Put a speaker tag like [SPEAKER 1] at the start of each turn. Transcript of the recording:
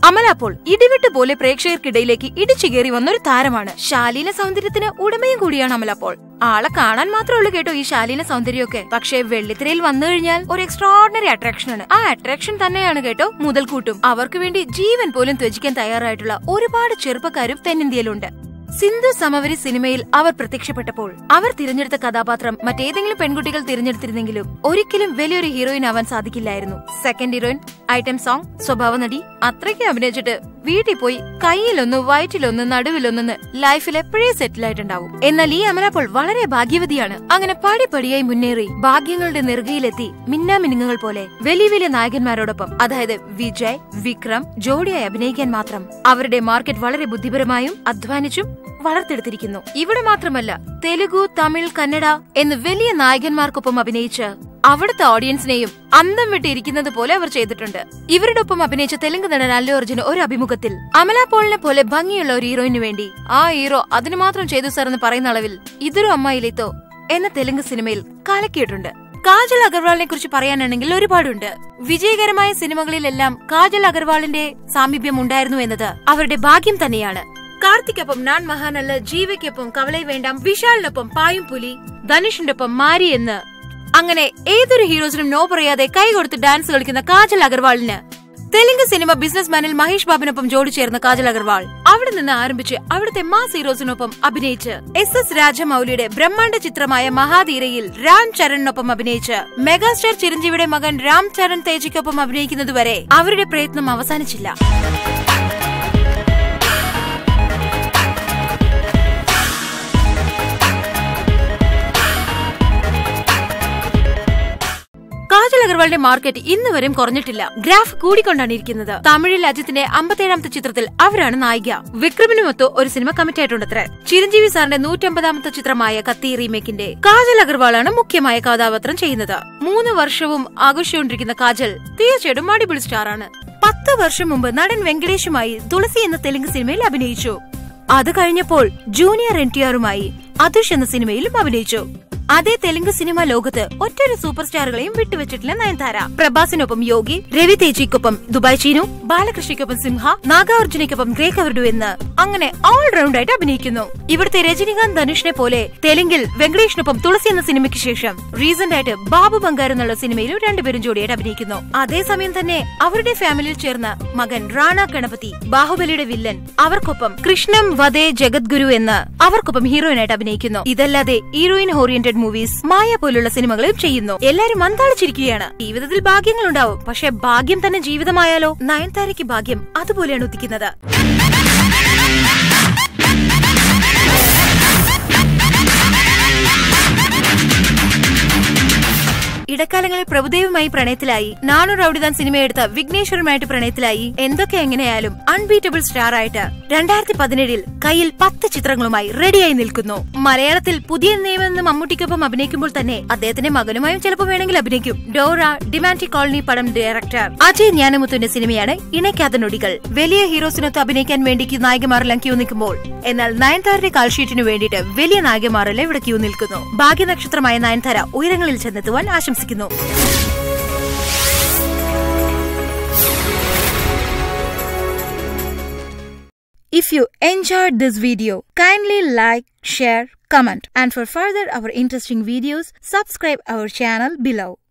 [SPEAKER 1] Amala Paul ഇടിവിട്ട് പോലെ പ്രേക്ഷകർക്കിടയിലേക്ക് ഇടിച്ചു കയറി വന്നൊരു താരമാണ് ശാലീന സൗന്ദര്യത്തിന് ഉടമയും കൂടിയാണ് അമല പോൾ ആളെ കാണാൻ മാത്രമേ ഉള്ളൂ കേട്ടോ ഈ ശാലീന സൗന്ദര്യമൊക്കെ പക്ഷേ വെള്ളിത്തിരയിൽ വന്നു കഴിഞ്ഞാൽ ഒരു എക്സ്ട്രോർഡിനറി അട്രാക്ഷൻ ആണ് ആ അട്രാക്ഷൻ തന്നെയാണ് കേട്ടോ മുതൽക്കൂട്ടും അവർക്ക് വേണ്ടി ജീവൻ പോലും ത്യജിക്കാൻ തയ്യാറായിട്ടുള്ള ഒരുപാട് ചെറുപ്പക്കാരും തെന്നിന്ത്യയിലുണ്ട് സിന്ധു സമവരി സിനിമയിൽ അവർ പ്രത്യക്ഷപ്പെട്ടപ്പോൾ അവർ തിരഞ്ഞെടുത്ത കഥാപാത്രം മറ്റേതെങ്കിലും പെൺകുട്ടികൾ തിരഞ്ഞെടുത്തിരുന്നെങ്കിലും ഒരിക്കലും വലിയൊരു ഹീറോയിൻ ആവാൻ സാധിക്കില്ലായിരുന്നു സെക്കൻഡ് ഹീറോയിൻ ഐറ്റം സോങ് സ്വഭാവ നടി അത്രയ്ക്ക് അഭിനയിച്ചിട്ട് വീട്ടിൽ പോയി കയ്യിലൊന്ന് വയറ്റിലൊന്ന് നടുവിലൊന്നെന്ന് ലൈഫിൽ എപ്പോഴേ സെറ്റിൽ ആയിട്ടുണ്ടാവും എന്നാൽ ഈ അമലാപ്പോൾ വളരെ ഭാഗ്യവതിയാണ് അങ്ങനെ പടിപടിയായി മുന്നേറി ഭാഗ്യങ്ങളുടെ നെറുകയിലെത്തി മിന്നാമിനുങ്ങുകൾ പോലെ വലിയ വലിയ നായകന്മാരോടൊപ്പം അതായത് വിജയ് വിക്രം ജോഡിയായി അഭിനയിക്കാൻ മാത്രം അവരുടെ മാർക്കറ്റ് വളരെ ബുദ്ധിപരമായും അധ്വാനിച്ചും വളർത്തെടുത്തിരിക്കുന്നു ഇവിടെ മാത്രമല്ല തെലുഗു തമിഴ് കന്നഡ എന്ന് വലിയ നായകന്മാർക്കൊപ്പം അഭിനയിച്ച് അവിടുത്തെ ഓഡിയൻസിനെയും അന്തം വിട്ടിരിക്കുന്നത് പോലെ അവർ ചെയ്തിട്ടുണ്ട് ഇവരുടെ ഒപ്പം അഭിനയിച്ച തെലുങ്ക് നടൻ അല്ലു അർജുന് ഒരു അഭിമുഖത്തിൽ അമല പോളിനെ പോലെ ഭംഗിയുള്ള ഒരു ഹീറോയിന് വേണ്ടി ആ ഹീറോ അതിന് മാത്രം ചെയ്തു സാർ എന്ന് പറയുന്ന അളവിൽ ഇതൊരു അമ്മായിലേത്തോ എന്ന തെലുങ്ക് സിനിമയിൽ കലക്കിയിട്ടുണ്ട് കാജൽ അഗർവാളിനെ കുറിച്ച് പറയാനാണെങ്കിൽ ഒരുപാടുണ്ട് വിജയകരമായ സിനിമകളിലെല്ലാം കാജൽ അഗർവാളിന്റെ സാമീപ്യം ഉണ്ടായിരുന്നു എന്നത് അവരുടെ ഭാഗ്യം തന്നെയാണ് കാർത്തിക്കൊപ്പം നാൻ മഹാനല്ല ജീവയ്ക്കൊപ്പം കവളை വേണ്ടാം വിശാലിനൊപ്പം പായും പുലി ധനുഷിന്റെ ഒപ്പം മാരി എന്ന് അങ്ങനെ ഏതൊരു ഹീറോസിനും നോ പറയാതെ കൈ കൊടുത്ത് ഡാൻസ് കളിക്കുന്ന കാജൽ അഗർവാളിന് തെലുങ്ക് സിനിമ ബിസിനസ് മാനിൽ മഹേഷ് ബാബിനൊപ്പം ജോഡി ചേർന്ന കാജൽ അഗർവാൾ അവിടെ നിന്ന് ആരംഭിച്ച് അവിടുത്തെ മാസ് ഹീറോസിനൊപ്പം അഭിനയിച്ച് എസ് എസ് രാജമൌലിയുടെ ബ്രഹ്മാണ്ഡ ചിത്രമായ മഹാധീരയിൽ രാം ചരണിനൊപ്പം അഭിനയിച്ച് മെഗാസ്റ്റാർ ചിരഞ്ജീവിയുടെ മകൻ രാം ചരൺ തേജയ്ക്കൊപ്പം അഭിനയിക്കുന്നതുവരെ അവരുടെ പ്രയത്നം അവസാനിച്ചില്ല കാജൽ അഗർവാളിന്റെ മാർക്കറ്റ് ഇന്ന് വരെയും കുറഞ്ഞിട്ടില്ല ഗ്രാഫ് കൂടിക്കൊണ്ടാണ് ഇരിക്കുന്നത് തമിഴിൽ അജിത്തിന്റെ അമ്പത്തേഴാമത്തെ ചിത്രത്തിൽ അവരാണ് നായിക വിക്രമിനുമൊത്ത് ഒരു സിനിമ കമ്മിറ്റ് ആയിട്ടുണ്ടത്രേ ചിരഞ്ജീവി സാറിന്റെ നൂറ്റമ്പതാമത്തെ ചിത്രമായ കത്തി റീമേക്കിന്റെ കാജൽ അഗർവാളാണ് മുഖ്യമായ കഥാപാത്രം ചെയ്യുന്നത് മൂന്ന് വർഷവും ആഘോഷിച്ചുകൊണ്ടിരിക്കുന്ന കാജൽ തീർച്ചയായിട്ടും അടിപൊളി സ്റ്റാറാണ് പത്ത് വർഷം മുമ്പ് നടൻ വെങ്കടേഷുമായി തുളസി എന്ന തെലുങ്ക് സിനിമയിൽ അഭിനയിച്ചു അത് കഴിഞ്ഞപ്പോൾ ജൂനിയർ എൻ ടി ആറുമായി അതുഷ് എന്ന സിനിമയിലും അഭിനയിച്ചു അതേ തെലുങ്ക് സിനിമ ലോകത്ത് ഒറ്റൊരു സൂപ്പർ സ്റ്റാറുകളെയും വിട്ടുവെച്ചിട്ടില്ല നയൻതാര പ്രഭാസിനൊപ്പം യോഗി രവി തേജിക്കൊപ്പം ദുബായ് ചീനു ബാലകൃഷ്ണയ്ക്കൊപ്പം സിംഹ നാഗാർജുനയ്ക്കൊപ്പം ഗ്രേക്ക് അവർഡു എന്ന് അങ്ങനെ ഓൾ റൗണ്ട് ആയിട്ട് അഭിനയിക്കുന്നു ഇവിടുത്തെ രജനികാന്ത് ധനുഷിനെ പോലെ തെലുങ്കിൽ വെങ്കടേഷിനൊപ്പം തുളസി എന്ന സിനിമയ്ക്ക് ശേഷം റീസെന്റ് ആയിട്ട് ബാബു ബംഗാർ എന്നുള്ള സിനിമയിലും രണ്ടുപേരും ജോഡിയായിട്ട് അഭിനയിക്കുന്നു അതേസമയം തന്നെ അവരുടെ ഫാമിലിയിൽ ചേർന്ന മകൻ റാണ ഗണപതി ബാഹുബലിയുടെ വില്ലൻ അവർക്കൊപ്പം കൃഷ്ണം വദേ ജഗദ്ഗുരു എന്ന് അവർക്കൊപ്പം ഹീറോയിനായിട്ട് അഭിനയിക്കുന്നു ഇതല്ലാതെ ഹീറോയിൻ ഓറിയന്റഡ് മൂവീസ് മായ പോലുള്ള സിനിമകളും ചെയ്യുന്നു എല്ലാരും അന്താളിച്ചിരിക്കുകയാണ് ജീവിതത്തിൽ ഭാഗ്യങ്ങൾ ഉണ്ടാവും പക്ഷെ ഭാഗ്യം തന്നെ ജീവിതമായാലോ നയൻതാരയ്ക്ക് ഭാഗ്യം അതുപോലെയാണ് ഉദിക്കുന്നത് ഇടക്കാലങ്ങളിൽ പ്രഭുദേവുമായി പ്രണയത്തിലായി നാണു റൌഡിദാൻ സിനിമയെടുത്ത വിഘ്നേശ്വരുമായിട്ട് പ്രണയത്തിലായി എന്തൊക്കെ എങ്ങനെയായാലും അൺബീറ്റബിൾ സ്റ്റാർ ആയിട്ട് രണ്ടായിരത്തി പതിനേഴിൽ കയ്യിൽ പത്ത് ചിത്രങ്ങളുമായി റെഡിയായി നിൽക്കുന്നു മലയാളത്തിൽ പുതിയ നിയമം മമ്മൂട്ടിക്കൊപ്പം അഭിനയിക്കുമ്പോൾ തന്നെ അദ്ദേഹത്തിന്റെ മകനുമായും ചിലപ്പോൾ വേണമെങ്കിൽ അഭിനയിക്കും ഡോറ ഡിമാൻറ്റി കോളനി പടം ഡയറക്ടർ അജയ് ജ്ഞാനമുത്തുവിന്റെ സിനിമയാണ് ഇണയ്ക്കാത്ത നൊടികൾ വലിയ ഹീറോസിനൊത്ത് അഭിനയിക്കാൻ വേണ്ടി നായികമാരെല്ലാം ക്യൂ നിൽക്കുമ്പോൾ എന്നാൽ നയൻതാരയുടെ കാൽഷീറ്റിന് വേണ്ടിയിട്ട് വലിയ നായികമാരെല്ലാം ഇവിടെ ക്യൂ നിൽക്കുന്നു ഭാഗ്യനക്ഷത്രമായ നയൻതാര ഉയരങ്ങളിൽ ചെന്നെത്തുവാൻ ആശംസിക്കുന്നു If you enjoyed this video, kindly like, share, comment and for further our interesting videos, subscribe our channel below.